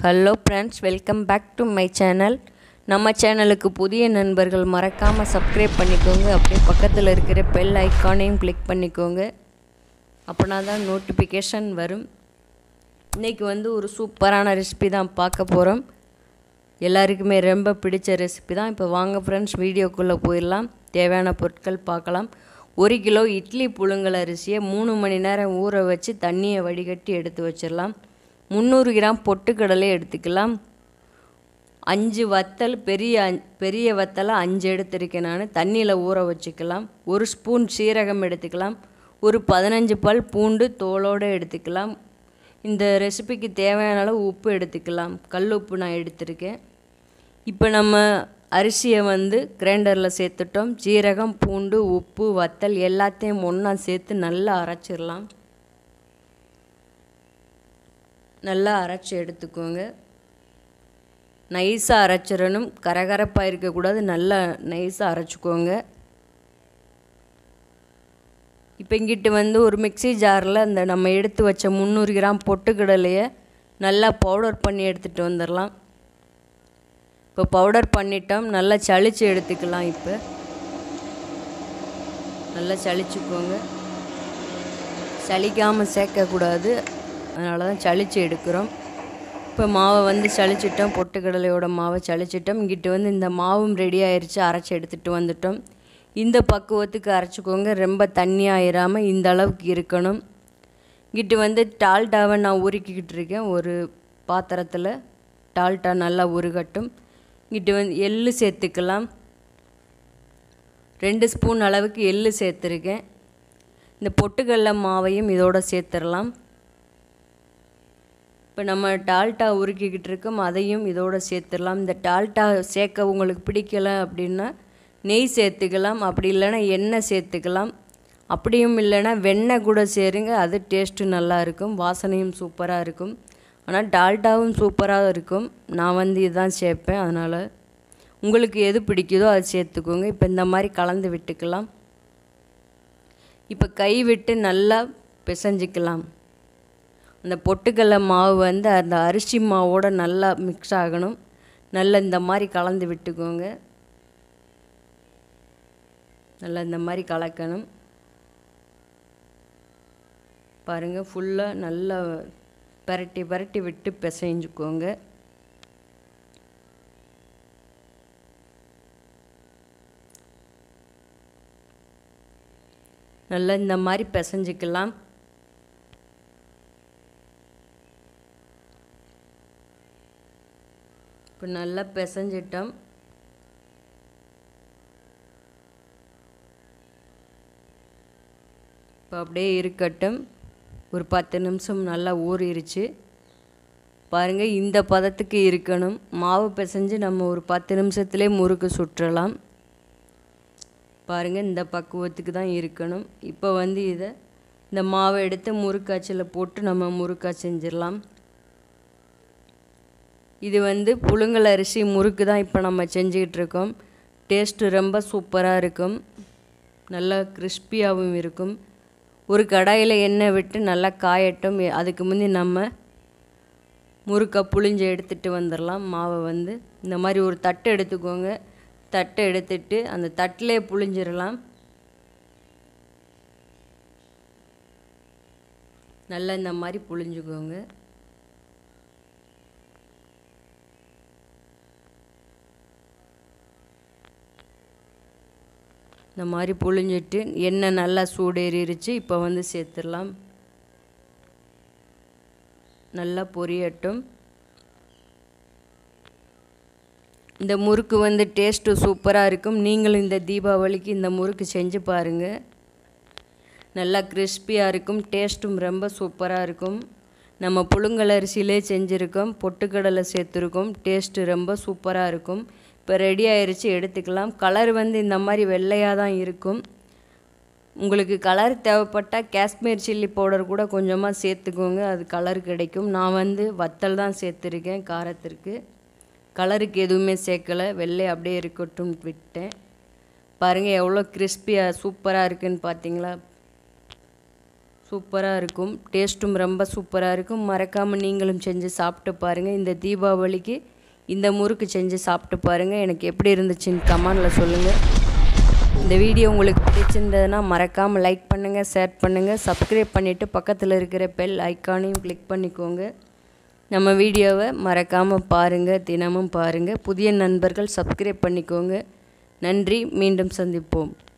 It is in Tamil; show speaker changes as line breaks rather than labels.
hello friends welcome back to my channel நம்ம சேனலுக்கு புதிய நண்பர்கள் மறக்காமல் சப்ஸ்கிரைப் பண்ணிக்கோங்க அப்படியே பக்கத்தில் இருக்கிற பெல் ஐக்கானையும் கிளிக் பண்ணிக்கோங்க அப்படின்னா தான் நோட்டிஃபிகேஷன் வரும் இன்றைக்கி வந்து ஒரு சூப்பரான ரெசிபி தான் பார்க்க போகிறோம் எல்லாருக்குமே ரொம்ப பிடிச்ச ரெசிபி தான் இப்போ வாங்க ஃப்ரெண்ட்ஸ் வீடியோக்குள்ளே போயிடலாம் தேவையான பொருட்கள் பார்க்கலாம் ஒரு கிலோ இட்லி புழுங்கல் அரிசியை மூணு மணி நேரம் ஊற வச்சு தண்ணியை வடிகட்டி எடுத்து வச்சிடலாம் முந்நூறு கிராம் பொட்டுக்கடலை எடுத்துக்கலாம் அஞ்சு வத்தல் பெரிய அஞ்- பெரிய வத்தலை அஞ்சு எடுத்திருக்கேன் நான் தண்ணியில் ஊற வச்சுக்கலாம் ஒரு ஸ்பூன் சீரகம் எடுத்துக்கலாம் ஒரு பதினஞ்சு பல் பூண்டு தோலோடு எடுத்துக்கலாம் இந்த ரெசிபிக்கு தேவையான அளவு உப்பு எடுத்துக்கலாம் கல் உப்பு நான் எடுத்திருக்கேன் இப்போ நம்ம அரிசியை வந்து கிரைண்டரில் சேர்த்துட்டோம் ஜீரகம் பூண்டு உப்பு வத்தல் எல்லாத்தையும் ஒன்றா சேர்த்து நல்லா அரைச்சிடலாம் நல்லா அரைச்சி எடுத்துக்கோங்க நைஸாக அரைச்சிடணும் கரகரப்பாக இருக்கக்கூடாது நல்லா நைஸாக அரைச்சிக்கோங்க இப்போ இங்கிட்டு வந்து ஒரு மிக்ஸி ஜாரில் அந்த நம்ம எடுத்து வச்ச முந்நூறு கிராம் பொட்டுக்கடலையை நல்லா பவுடர் பண்ணி எடுத்துகிட்டு வந்துடலாம் இப்போ பவுடர் பண்ணிட்டோம் நல்லா சளிச்சு எடுத்துக்கலாம் இப்போ நல்லா சளிச்சுக்கோங்க சலிக்காமல் சேர்க்கக்கூடாது அதனால தான் சளிச்சு எடுக்கிறோம் இப்போ மாவை வந்து சளிச்சிட்டோம் பொட்டுக்கடலையோட மாவை சளிச்சிட்டோம் இங்கிட்டு வந்து இந்த மாவும் ரெடி ஆயிருச்சு அரைச்சி எடுத்துகிட்டு வந்துட்டோம் இந்த பக்குவத்துக்கு அரைச்சிக்கோங்க ரொம்ப தண்ணி ஆயிராமல் இந்த அளவுக்கு இருக்கணும் இங்கிட்டு வந்து டால்டாவை நான் உருக்கிக்கிட்டு இருக்கேன் ஒரு பாத்திரத்தில் டால்டா நல்லா உருகட்டும் இங்கிட்டு வந்து எள்ளு சேர்த்துக்கலாம் ரெண்டு ஸ்பூன் அளவுக்கு எள்ளு சேர்த்துருக்கேன் இந்த பொட்டுக்கடலை மாவையும் இதோட சேர்த்துடலாம் இப்போ நம்ம டால்டா உருக்கிக்கிட்டு இருக்கோம் அதையும் இதோட சேர்த்துடலாம் இந்த டால்டா சேர்க்க உங்களுக்கு பிடிக்கல அப்படின்னா நெய் சேர்த்துக்கலாம் அப்படி இல்லைன்னா எண்ணெய் சேர்த்துக்கலாம் அப்படியும் இல்லைன்னா வெண்ணெய் கூட சேருங்க அது டேஸ்ட்டு நல்லா இருக்கும் வாசனையும் சூப்பராக இருக்கும் ஆனால் டால்டாவும் சூப்பராக இருக்கும் நான் வந்து இதுதான் சேர்ப்பேன் அதனால் உங்களுக்கு எது பிடிக்குதோ அதை சேர்த்துக்கோங்க இப்போ இந்த மாதிரி கலந்து விட்டுக்கலாம் இப்போ கை விட்டு நல்லா பிசைஞ்சிக்கலாம் அந்த பொட்டுக்கடலை மாவு வந்து அந்த அரிசி மாவோட நல்லா மிக்ஸ் ஆகணும் நல்லா இந்த மாதிரி கலந்து விட்டுக்கோங்க நல்லா இந்த மாதிரி கலக்கணும் பாருங்கள் ஃபுல்லாக நல்லா பரட்டி பரட்டி விட்டு பிசைஞ்சுக்கோங்க நல்லா இந்த மாதிரி பிசைஞ்சிக்கலாம் இப்போ நல்லா பிசைஞ்சிட்டோம் இப்போ அப்படியே இருக்கட்டும் ஒரு பத்து நிமிஷம் நல்லா ஊறிடுச்சு பாருங்கள் இந்த பதத்துக்கு இருக்கணும் மாவு பிசைஞ்சு நம்ம ஒரு பத்து நிமிஷத்துலேயே முறுக்கு சுற்றலாம் பாருங்கள் இந்த பக்குவத்துக்கு தான் இருக்கணும் இப்போ வந்து இதை இந்த மாவை எடுத்து முறுக்காய்ச்சலில் போட்டு நம்ம முறுக்கா செஞ்சிடலாம் இது வந்து புழுங்கல் அரிசி முறுக்கு தான் இப்போ நம்ம செஞ்சுக்கிட்டு இருக்கோம் டேஸ்ட்டு ரொம்ப சூப்பராக இருக்கும் நல்லா கிறிஸ்பியாகவும் இருக்கும் ஒரு கடாயில் எண்ணெய் விட்டு நல்லா காயட்டும் எ- அதுக்கு முந்தி நம்ம முறுக்கை புழிஞ்சு எடுத்துகிட்டு வந்துடலாம் மாவை வந்து இந்த மாதிரி ஒரு தட்டு எடுத்துக்கோங்க தட்டை எடுத்துட்டு அந்த தட்டிலே புழிஞ்சிடலாம் நல்லா இந்த மாதிரி புழிஞ்சுக்கோங்க இந்த மாதிரி புழிஞ்சிட்டு எண்ணெய் நல்லா சூடேறிடுச்சு இப்போ வந்து சேர்த்துடலாம் நல்லா பொரியட்டும் இந்த முறுக்கு வந்து டேஸ்ட்டு சூப்பராக இருக்கும் நீங்களும் இந்த தீபாவளிக்கு இந்த முறுக்கு செஞ்சு பாருங்கள் நல்லா கிறிஸ்பியாக இருக்கும் டேஸ்ட்டும் ரொம்ப சூப்பராக இருக்கும் நம்ம புழுங்கல் அரிசியிலே செஞ்சுருக்கோம் பொட்டுக்கடலை சேர்த்துருக்கோம் டேஸ்ட்டு ரொம்ப சூப்பராக இருக்கும் இப்போ ரெடி ஆயிருச்சு எடுத்துக்கலாம் கலர் வந்து இந்த மாதிரி வெள்ளையாக தான் இருக்கும் உங்களுக்கு கலர் தேவைப்பட்டால் காஷ்மீர் சில்லி பவுடர் கூட கொஞ்சமாக சேர்த்துக்கோங்க அது கலர் கிடைக்கும் நான் வந்து வத்தல் தான் சேர்த்துருக்கேன் காரத்திற்கு கலருக்கு எதுவுமே சேர்க்கலை வெள்ளை அப்படியே இருக்கட்டும் விட்டேன் பாருங்கள் எவ்வளோ கிறிஸ்பியாக சூப்பராக இருக்குன்னு பார்த்தீங்களா சூப்பராக இருக்கும் டேஸ்ட்டும் ரொம்ப சூப்பராக இருக்கும் மறக்காமல் நீங்களும் செஞ்சு சாப்பிட்டு பாருங்கள் இந்த தீபாவளிக்கு இந்த முறுக்கு செஞ்சு சாப்பிட்டு பாருங்கள் எனக்கு எப்படி இருந்துச்சுன்னு கமெண்டில் சொல்லுங்கள் இந்த வீடியோ உங்களுக்கு பிடிச்சிருந்ததுன்னா மறக்காமல் லைக் பண்ணுங்கள் ஷேர் பண்ணுங்கள் சப்ஸ்கிரைப் பண்ணிவிட்டு பக்கத்தில் இருக்கிற பெல் ஐக்கானையும் கிளிக் பண்ணிக்கோங்க நம்ம வீடியோவை மறக்காமல் பாருங்கள் தினமும் பாருங்கள் புதிய நண்பர்கள் சப்ஸ்கிரைப் பண்ணிக்கோங்க நன்றி மீண்டும் சந்திப்போம்